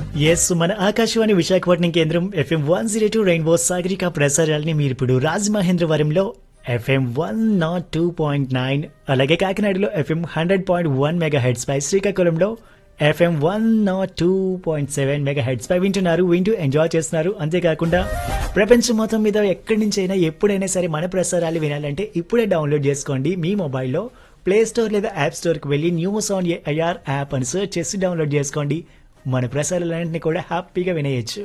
yes మన ఆకాశవాణి విశాఖపట్నం కేంద్రం FM one zero two rainbow Sagarika ప్రసారాలని మీరు ఇప్పుడు రాజమహేంద్రవరంలో FM one nought two point nine అలాగే కాకినాడలో FM hundred point one megahertz పై శ్రీకాకుళంలో FM one nought two point seven megahertz పై వింటున్నారు వింటూ ఎంజాయ్ చేస్తున్నారు అంతేకాకుండా ప్రపంచం మొత్తం మీద ఎక్కడి నుంచైనా ఎప్పుడైనా సరే మన ప్రసారాలు వినాలంటే ఇప్పుడే డౌన్లోడ్ చేసుకోండి మీ మొబైల్లో ప్లే స్టోర్ లేదా యాప్ స్టోర్కి వెళ్ళి న్యూస్ ఆన్ ఐఆర్ యాప్ అని సెర్చ్ చేసి డౌన్లోడ్ చేసుకోండి మన ప్రసారాలన్నింటినీ కూడా హ్యాపీగా వినేయచ్చు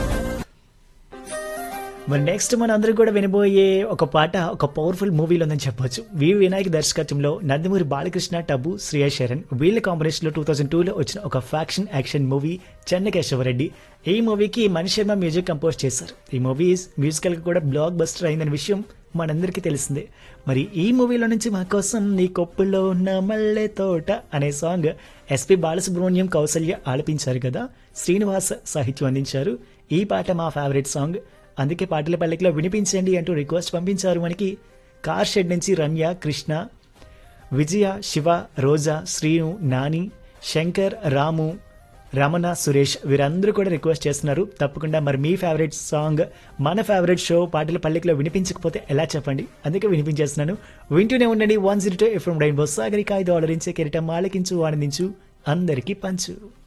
మరి నెక్స్ట్ మన అందరూ కూడా వినబోయే ఒక పాట ఒక పవర్ఫుల్ మూవీలో ఉందని చెప్పొచ్చు వి వినాయక్ దర్శకత్వంలో నందమూరి బాలకృష్ణ టబు శ్రేయ శరణ్ వీళ్ళ కాంబినేషన్ లో టూ థౌసండ్ టూలో వచ్చిన ఒక ఫ్యాక్షన్ యాక్షన్ మూవీ చెన్నకేశవరెడ్డి ఈ మూవీకి మణి శర్మ మ్యూజిక్ కంపోజ్ చేశారు ఈ మూవీ మ్యూజికల్ గా కూడా బ్లాక్ బస్టర్ అయిందనే విషయం మనందరికీ తెలిసిందే మరి ఈ మూవీలో నుంచి మా కోసం నీ కొప్పుల్లో ఉన్న మల్లె తోట అనే సాంగ్ ఎస్పి బాలసుబ్రహ్మణ్యం కౌసల్య ఆలపించారు కదా శ్రీనివాస్ సాహిత్యం అందించారు ఈ పాట మా ఫేవరెట్ సాంగ్ అందుకే పాటల పల్లెకిలో వినిపించండి అంటూ రిక్వెస్ట్ పంపించారు మనకి కార్ షెడ్ నుంచి రమ్య కృష్ణ విజయ శివ రోజా శ్రీను నాని శంకర్ రాము రమణ సురేష్ వీరందరూ కూడా రిక్వెస్ట్ చేస్తున్నారు తప్పకుండా మరి మీ ఫేవరెట్ సాంగ్ మన ఫేవరెట్ షో పాటల పల్లెకిలో వినిపించకపోతే ఎలా చెప్పండి అందుకే వినిపించేస్తున్నాను వింటూనే ఉండండి one zero two FM rainbow Sagarika ఇది ఆలరించే కెరటం ఆలకించు ఆనందించు అందరికీ పంచు